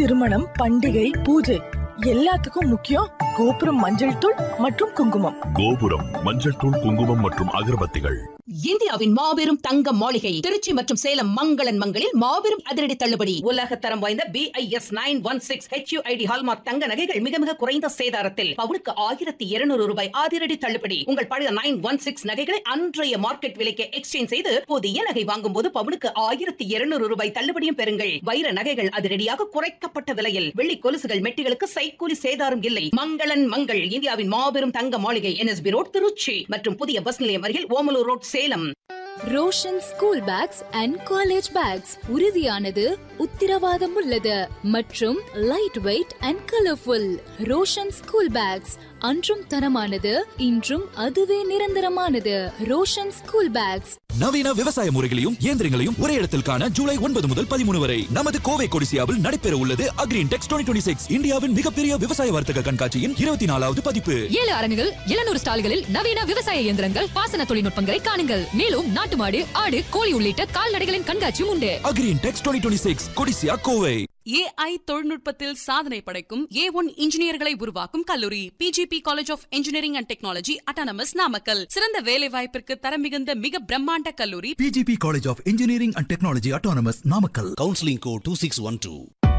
திருமணம் பண்டிகை பூஜை எல்லாத்துக்கும் முக்கியம் கோபுரம் மஞ்சள் தூள் மற்றும் குங்குமம் கோபுரம் மஞ்சள் தூள் குங்குமம் மற்றும் அகர்பத்திகள் இந்தியாவின் மாபெரும் தங்க மாளிகை திருச்சி மற்றும் சேலம் மங்களன் மங்களில் மாபெரும் அதிரடி தள்ளுபடி உலக தரம் வாய்ந்த B I S nine one six HUID hallmark தங்க நகைகள் மிக மிக குறைந்த சேதாரத்தில் பவுனுக்கு ஆயிரத்தி இருநூறு ரூபாய் அதிரடி தள்ளுபடி உங்கள் பழைய நைன் ஒன் சிக்ஸ் நகைகளை அன்றைய மார்க்கெட் விலைக்கு எக்ஸ்சேஞ்ச் செய்து புதிய நகை வாங்கும் போது பவுனுக்கு ஆயிரத்தி இருநூறு ரூபாய் தள்ளுபடியும் பெறுங்கள் வைர நகைகள் அதிரடியாக குறைக்கப்பட்ட விலையில் வெள்ளி கொலுசுகள் மெட்டிகளுக்கு சைக்கூலி சேதாரம் இல்லை மங்களன் மங்கள் இந்தியாவின் மாபெரும் தங்க மாளிகை என்எஸ்பி ரோட் திருச்சி மற்றும் புதிய பஸ் நிலையம் அருகில் Omalur road Salem Roshan school bags and college bags உறுதியானது உத்திரவாதம் உள்ளது மற்றும் light weight and colourful Roshan school bags அன்றும் தரமானது இன்றும் அதுவே நிரந்தரமானது ரோஷன் ஸ்கூல் பேக்ஸ் நவீன விவசாய முறைகளையும் இயந்திரங்களையும் ஒரே இடத்தில் காண ஜூலை ஒன்பது முதல் பதிமூணு வரை நமது கோவை கொடிசியாவில் நடைபெற உள்ளது அக்ரீன் டெக்ஸ் டுவெண்ட்டி சிக்ஸ் இந்தியாவின் மிகப்பெரிய விவசாய வர்த்தக கண்காட்சியின் இருபத்தி நாலாவது பதிப்பு ஏழு அரங்குகள் எழுநூறு ஸ்டால்களில் நவீன விவசாய இயந்திரங்கள் பாசன தொழில்நுட்பங்களை காணுங்கள் மேலும் நாட்டு மாடு ஆடு கோழி உள்ளிட்ட கால்நடைகளின் கண்காட்சியும் உண்டு agri tex twenty six Codissia Kovai AI தொழில்நுட்பத்தில் சாதனை படைக்கும் ஏ ஒன் இன்ஜினியர்களை உருவாக்கும் கல்லூரி PGP college of engineering and technology autonomous Namakkal சிறந்த வேலை வாய்ப்பிற்கு தரம் மிகுந்த மிக பிரம்மாண்ட கல்லூரி PGP college of engineering and technology autonomous Namakkal counselling code two six one two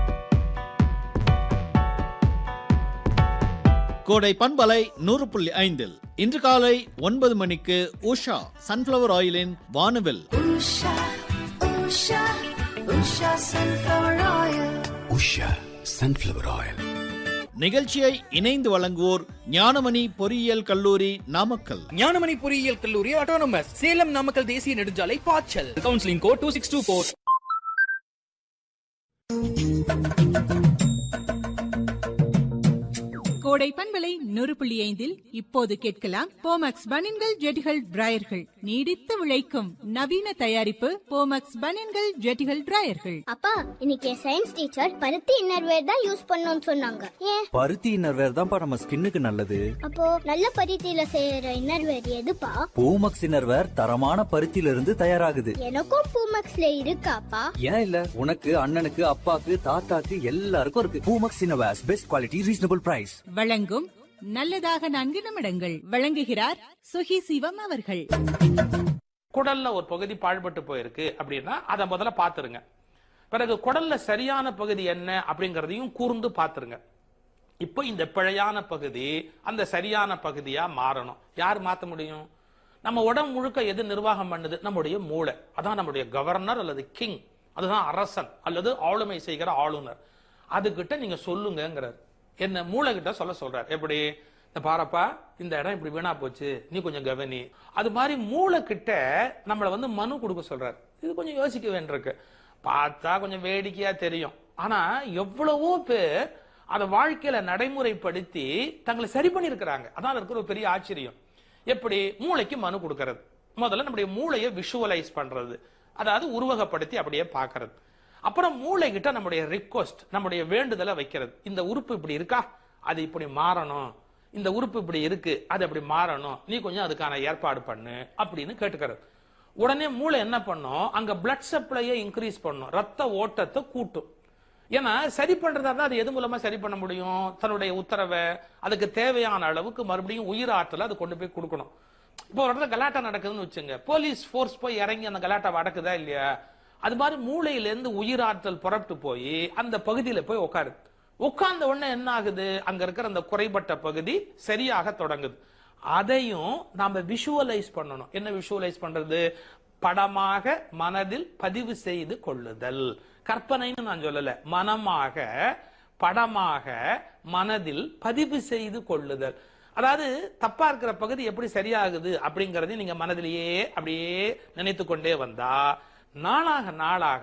Kodai பண்பலை நூறு புள்ளி ஐந்தில் இன்று காலை ஒன்பது மணிக்கு உஷா சன்ஃபிளவர் ஆயிலின் வானவில் உஷா சன்ஃபிளவர் ஆயில் நிகழ்ச்சியை இணைந்து வழங்குவோர் ஞானமணி பொறியியல் கல்லூரி நாமக்கல் ஞானமணி பொறியியல் கல்லூரி ஆட்டோனமஸ் சேலம் நாமக்கல் தேசிய நெடுஞ்சாலை பாய்ச்சல் counselling code two six two four Kodai பண்பலை நூறு புள்ளி ஐந்தில் இப்போது கேட்கலாம் போமக்ஸ் பனின்கள் ஜெட்டிகள் டிராயர்கள் நீடித்து விளைக்கும் நவீன தயாரிப்பு போமக்ஸ் பனின்கள் ஜெட்டிகள் டிராயர்கள் அப்பா இன்னைக்கு சயின்ஸ் டீச்சர் பருத்தி இன்னர்வேர் தான் யூஸ் பண்ணணும்னு சொன்னாங்க ஏன் பருத்தி இன்னர்வேர் தான்ப்பா நம்ம ஸ்கின்னுக்கு நல்லது அப்போ நல்ல பருத்தியில செய்யற இன்னர்வேர் எதுப்பா பூமக்ஸ் இன்னர்வேர் தரமான பருத்தியில இருந்து தயாராகுது எனக்கும் பூமக்ஸ்ல இருக்காப்பா ஏன் இல்ல உனக்கு அண்ணனுக்கு அப்பாக்கு தாத்தாக்கு எல்லாருக்கும் இருக்கு Poomex innerwears best quality reasonable price வழங்கும் நல்லதாக நான்கு நிமிடங்கள் வழங்குகிறார் சுகி சிவம் அவர்கள் குடல்ல ஒரு பகுதி பாழ்பட்டு போயிருக்கு அப்படின்னா அதை முதல்ல பாத்துருங்க பிறகு குடல்ல சரியான பகுதி என்ன அப்படிங்கறதையும் கூர்ந்து பாத்துருங்க இப்போ இந்த பிழையான பகுதி அந்த சரியான பகுதியா மாறணும் யார் மாத்த முடியும் நம்ம உடம்பு முழுக்க எது நிர்வாகம் பண்ணுது நம்முடைய மூளை அதான் நம்முடைய கவர்னர் அல்லது கிங் அதுதான் அரசன் அல்லது ஆளுமை செய்கிற ஆளுநர் அதுகிட்ட நீங்க சொல்லுங்கிறார் என்ன மூளை கிட்ட சொல்ல சொல்றார் எப்படி இந்த பாரப்பா இந்த இடம் இப்படி வீணா போச்சு நீ கொஞ்சம் கவனி அது மாதிரி மூளை கிட்ட நம்மளை வந்து மனு கொடுக்க சொல்றாரு இது கொஞ்சம் யோசிக்க வேண்டியிருக்கு பார்த்தா கொஞ்சம் வேடிக்கையா தெரியும் ஆனா எவ்வளவோ பேர் அதை வாழ்க்கையில நடைமுறைப்படுத்தி தங்களை சரி பண்ணியிருக்கிறாங்க அதான் இருக்கிற ஒரு பெரிய ஆச்சரியம் எப்படி மூளைக்கு மனு கொடுக்கறது முதல்ல நம்முடைய மூளையை விஷுவலைஸ் பண்றது அதாவது உருவகப்படுத்தி அப்படியே பார்க்கறது அப்புறம் மூளை கிட்ட நம்முடைய ரிக்வஸ்ட் நம்முடைய வேண்டுதலை வைக்கிறது இந்த உறுப்பு இப்படி இருக்கா அது இப்படி மாறணும் இந்த உறுப்பு இப்படி இருக்கு அது அப்படி மாறணும் நீ கொஞ்சம் அதுக்கான ஏற்பாடு பண்ணு அப்படின்னு கேட்டுக்கிறது உடனே மூளை என்ன பண்ணும் அங்க பிளட் சப்ளையை இன்க்ரீஸ் பண்ணும் ரத்த ஓட்டத்தை கூட்டும் ஏன்னா சரி பண்றதா இருந்தா அது எது மூலமா சரி பண்ண முடியும் தன்னுடைய உத்தரவை அதுக்கு தேவையான அளவுக்கு மறுபடியும் உயிர் ஆற்றலை அது கொண்டு போய் கொடுக்கணும் இப்போ ஒரு இடத்துல கலாட்டா நடக்குதுன்னு வச்சுங்க போலீஸ் ஃபோர்ஸ் போய் இறங்கி அந்த கலாட்டா அடக்குதா இல்லையா அது மாதிரி மூளையில இருந்து உயிராற்றல் புறப்பட்டு போய் அந்த பகுதியில போய் உட்காருது உட்கார்ந்த உடனே என்ன ஆகுது அங்க இருக்கிற அந்த குறைபட்ட பகுதி சரியாக தொடங்குது அதையும் நாம விஷுவலைஸ் பண்ணணும் என்ன விஷுவலைஸ் பண்றது படமாக மனதில் பதிவு செய்து கொள்ளுதல் கற்பனைன்னு நான் சொல்லல மனமாக படமாக மனதில் பதிவு செய்து கொள்ளுதல் அதாவது தப்பா இருக்கிற பகுதி எப்படி சரியாகுது அப்படிங்கறதையும் நீங்க மனதிலேயே அப்படியே நினைத்து கொண்டே வந்தா நாளாக நாளாக